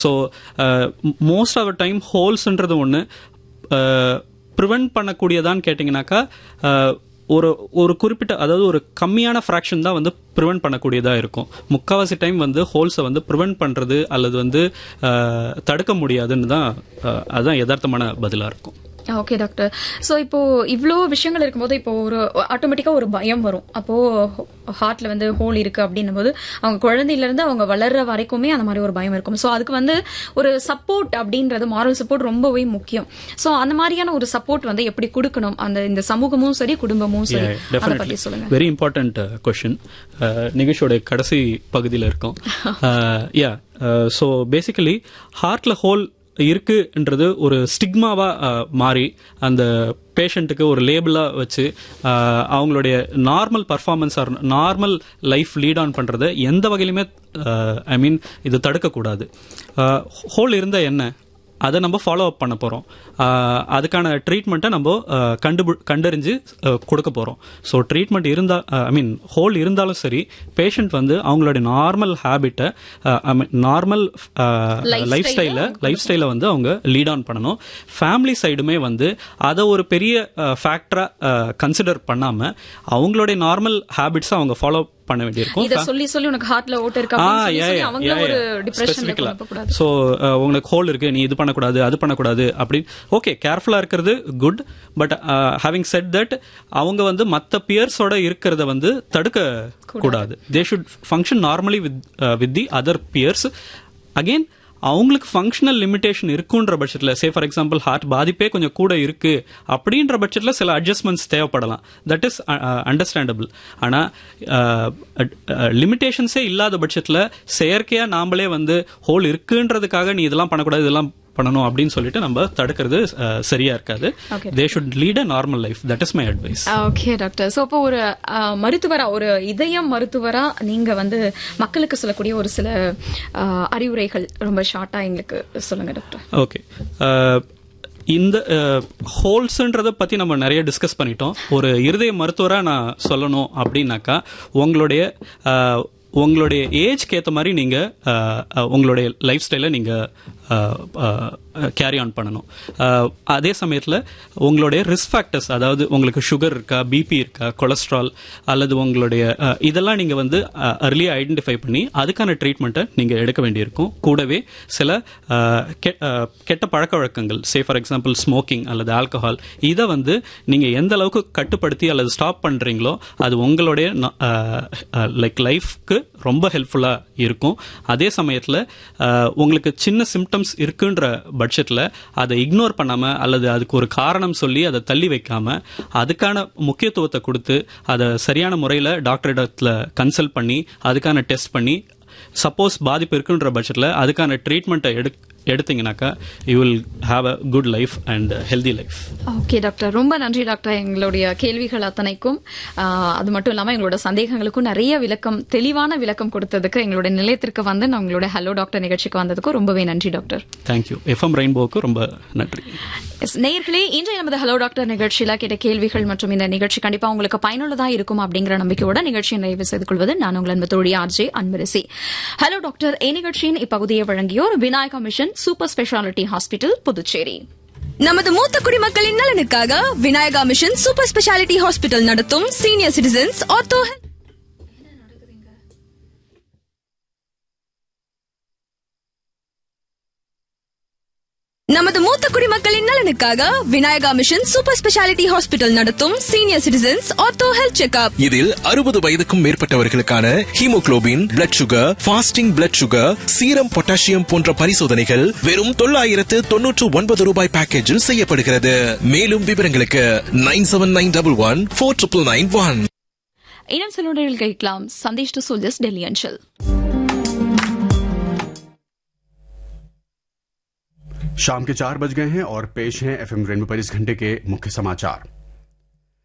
So most of time ஹோல்ஸ்ன்றது ஒன்று prevent பண்ணக்கூடியதான்னு கேட்டிங்கனாக்கா அஹ், ஒரு ஒரு குறிப்பிட்ட அதாவது ஒரு கம்மியான ஃப்ராக்ஷன் தான் வந்து ப்ரிவென்ட் பண்ணக்கூடியதாக இருக்கும் முக்கால்வாசி டைம் வந்து ஹோல்ஸை வந்து ப்ரிவென்ட் பண்ணுறது அல்லது வந்து அஹ், தடுக்க முடியாதுன்னு தான் அஹ், அதுதான் யதார்த்தமான பதிலாக இருக்கும் ஓகே டாக்டர் ஸோ இப்போ இவ்வளோ விஷயங்கள் இருக்கும்போது இப்போ ஒரு ஆட்டோமேட்டிக்காக ஒரு பயம் வரும் அப்போ ஹார்ட்ல வந்து ஹோல் இருக்கு அப்படின்னும் போது அவங்க குழந்தையில இருந்து அவங்க வளர்ற வரைக்குமே அந்த மாதிரி ஒரு பயம் இருக்கும் ஸோ அதுக்கு வந்து ஒரு சப்போர்ட் அப்படின்றது மாரல் சப்போர்ட் ரொம்பவே முக்கியம் ஸோ அந்த மாதிரியான ஒரு சப்போர்ட் வந்து எப்படி கொடுக்கணும் அந்த இந்த சமூகமும் சரி குடும்பமும் சரி அதை பத்தி சொல்லுங்க வெரி இம்பார்ட்டன்ட் கொஷின் நிகழ்ச்சியோட கடைசி பகுதியில் இருக்கோம் யா ஸோ பேசிக்கலி ஹார்ட்ல ஹோல் இருக்குன்றது ஒரு ஸ்டிக்மாவா மாறி அந்த பேஷண்ட்டுக்கு ஒரு லேபிளா வச்சு அஹ், அவங்களுடைய normal performance or normal life lead on பண்றதை எந்த வகையிலுமே ஐ மீன் இது தடுக்கக்கூடாது ஹோல் இருந்தா என்ன அதை நம்ம ஃபாலோ அப் பண்ண போகிறோம் அதுக்கான ட்ரீட்மெண்ட்டை நம்ம அஹ், கண்டுபு கண்டறிஞ்சு அஹ், கொடுக்க போகிறோம் ஸோ ட்ரீட்மெண்ட் இருந்தால் ஐ மீன் ஹோல் இருந்தாலும் சரி பேஷண்ட் வந்து அவங்களுடைய நார்மல் ஹேபிட்டை ஐ மீன் நார்மல் லைஃப் ஸ்டைலை லைஃப் ஸ்டைலை வந்து அவங்க லீட் ஆன் பண்ணணும் ஃபேமிலி சைடுமே வந்து அதை ஒரு பெரிய ஃபேக்டராக கன்சிடர் பண்ணாமல் அவங்களுடைய நார்மல் ஹேபிட்ஸை அவங்க ஃபாலோ பண்ண வேண்டியிருக்கும் இத சொல்லி சொல்லி உனக்கு ஹார்ட்ல ஓட்ட இருக்கு அப்படின்னு சொல்லி சொல்லி அவங்கள ஒரு டிப்ரெஷன்ல கொண்டு போக கூடாது ஸோ உங்களுக்கு ஹோல் இருக்கு நீ இது பண்ணக்கூடாது அது பண்ணக்கூடாது அப்படின்னு ஓகே கேர்ஃபுல்லா இருக்கிறது good but having said that அவங்க வந்து மற்ற பியர்ஸோட இருக்கிறத வந்து தடுக்க கூடாது they should function normally with with the other peers again அவங்களுக்கு ஃபங்க்ஷனல் லிமிடேஷன் இருக்குன்ற பட்சத்தில் சே ஃபார் எக்ஸாம்பிள் ஹார்ட் பாதிப்பே கொஞ்சம் கூட இருக்கு அப்படின்ற பட்சத்தில் சில அட்ஜஸ்ட்மெண்ட்ஸ் தேவைப்படலாம் தட் இஸ் அண்டர்ஸ்டாண்டபிள் ஆனால் லிமிடேஷன்ஸே இல்லாத பட்சத்தில் செயற்கையாக நாமளே வந்து ஹோல் இருக்குன்றதுக்காக நீ இதெல்லாம் பண்ணக்கூடாது இதெல்லாம் பண்ணணும் அப்படின்னு சொல்லிட்டு நம்ம தடுக்கிறது அஹ், சரியா இருக்காது Okay. They should lead a normal life that is my advice okay doctor so இப்போ ஒரு அஹ், மருத்துவரா ஒரு இதயம் மருத்துவரா நீங்க வந்து மக்களுக்கு சொல்லக்கூடிய ஒரு சில அஹ், அறிவுரைகள் ரொம்ப ஷார்ட்டா எங்களுக்கு சொல்லுங்க டாக்டர் ஓகே இந்த ஹோல்ஸ்ன்றதை பத்தி நம்ம நிறைய டிஸ்கஸ் பண்ணிட்டோம் ஒரு இருதய மருத்துவரா நான் சொல்லணும் அப்படின்னாக்கா உங்களுடைய அஹ், உங்களுடைய ஏஜ்க்கு ஏற்ற மாதிரி நீங்க அஹ், அஹ், உங்களுடைய லைஃப் ஸ்டைலை நீங்க கேரி ஆன் பண்ணணும் அஹ், அதே சமயத்தில் உங்களுடைய ரிஸ்க் ஃபேக்டர்ஸ் அதாவது உங்களுக்கு சுகர் இருக்கா பிபி இருக்கா கொலஸ்ட்ரால் அல்லது உங்களுடைய அஹ், இதெல்லாம் நீங்க வந்து அர்லியாக ஐடென்டிஃபை பண்ணி அதுக்கான ட்ரீட்மெண்ட்டை நீங்க எடுக்க வேண்டியிருக்கும் கூடவே சில அஹ், கெ- அஹ், கெட்ட பழக்க வழக்கங்கள் சே ஃபார் எக்ஸாம்பிள் ஸ்மோக்கிங் அல்லது ஆல்கஹால் இதை வந்து நீங்க எந்த அளவுக்கு கட்டுப்படுத்தி அல்லது ஸ்டாப் பண்றீங்களோ அது உங்களுடைய லைக் லைஃப்க்கு ரொம்ப ஹெல்ப்ஃபுல்லா இருக்கும் அதே சமயத்துல அஹ், உங்களுக்கு சின்ன சிம்டம்ஸ் இருக்குன்ற பட்சத்துல அதை இக்னோர் பண்ணாம அல்லது அதுக்கு ஒரு காரணம் சொல்லி அதை தள்ளி வைக்காம அதுக்கான முக்கியத்துவத்தை கொடுத்து அதை சரியான முறையில் டாக்டர் இடத்துல கன்சல்ட் பண்ணி அதுக்கான டெஸ்ட் பண்ணி சப்போஸ் பாதிப்பு இருக்குன்ற பட்சத்தில் அதுக்கான ட்ரீட்மெண்ட்டை எடு எடுத்தீங்கன்னாக்கா you will have a good life and healthy life okay doctor ரொம்ப நன்றி டாக்டர் எங்களுடைய கேள்விகள் அத்தனைக்கும் ஆஹ், அது மட்டும் இல்லாம எங்களோட சந்தேகங்களுக்கும் நிறைய விளக்கம் தெளிவான விளக்கம் கொடுத்ததுக்கு எங்களுடைய நிலையத்திற்கு வந்து நான் உங்களோட ஹலோ டாக்டர் நிகழ்ச்சிக்கு வந்ததுக்கும் ரொம்பவே நன்றி டாக்டர் தேங்க்யூ எஃப்எம் ரெயின்போவுக்கு ரொம்ப நன்றி எஸ், நேயர்களே இன்றைய நமது ஹலோ டாக்டர் நிகழ்ச்சியில கேட்ட கேள்விகள் மற்றும் இந்த நிகழ்ச்சி கண்டிப்பா உங்களுக்கு பயனுள்ளதா இருக்கும் அப்படிங்கிற நம்பிக்கையோட நிகழ்ச்சியை நிறைவு செய்து கொள்வது நான் உங்கள் அன்பு தோழி ஆர்ஜே அன்பரசி ஹலோ டாக்டர் இந்நிகழ்ச்சியின் இப்பகுதியை வழங்கியோர் Vinayaka mission super speciality hospital Puducherry நமது மூத்த குடிமக்களின் நலனுக்காக Vinayaka mission super speciality hospital நடத்தும் சீனியர் சிட்டிசன்ஸ் ஆர்த்தோ நமது மூத்த குடிமக்களின் நலனுக்காக Vinayaka mission super speciality hospital நடத்தும் senior citizens ortho health checkup இதில் அறுபது வயதுக்கும் மேற்பட்டவர்களுக்கான haemoglobin blood sugar fasting blood sugar serum potassium போன்ற பரிசோதனைகள் வெறும் தொள்ளாயிரத்து தொன்னூற்று ஒன்பது ரூபாய் பேக்கேஜில் செய்யப்படுகிறது மேலும் விவரங்களுக்கு nine seven nine double one four triple nine one இன்னும் சில நொடிகள் கேட்கலாம் சந்தேஷ் டு சோல்ஜர்ஸ் டெல்லி அஞ்சல் शाम के चार बज गए हैं और पेश हैं एफएम रेनबो पर इस घंटे के मुख्य समाचार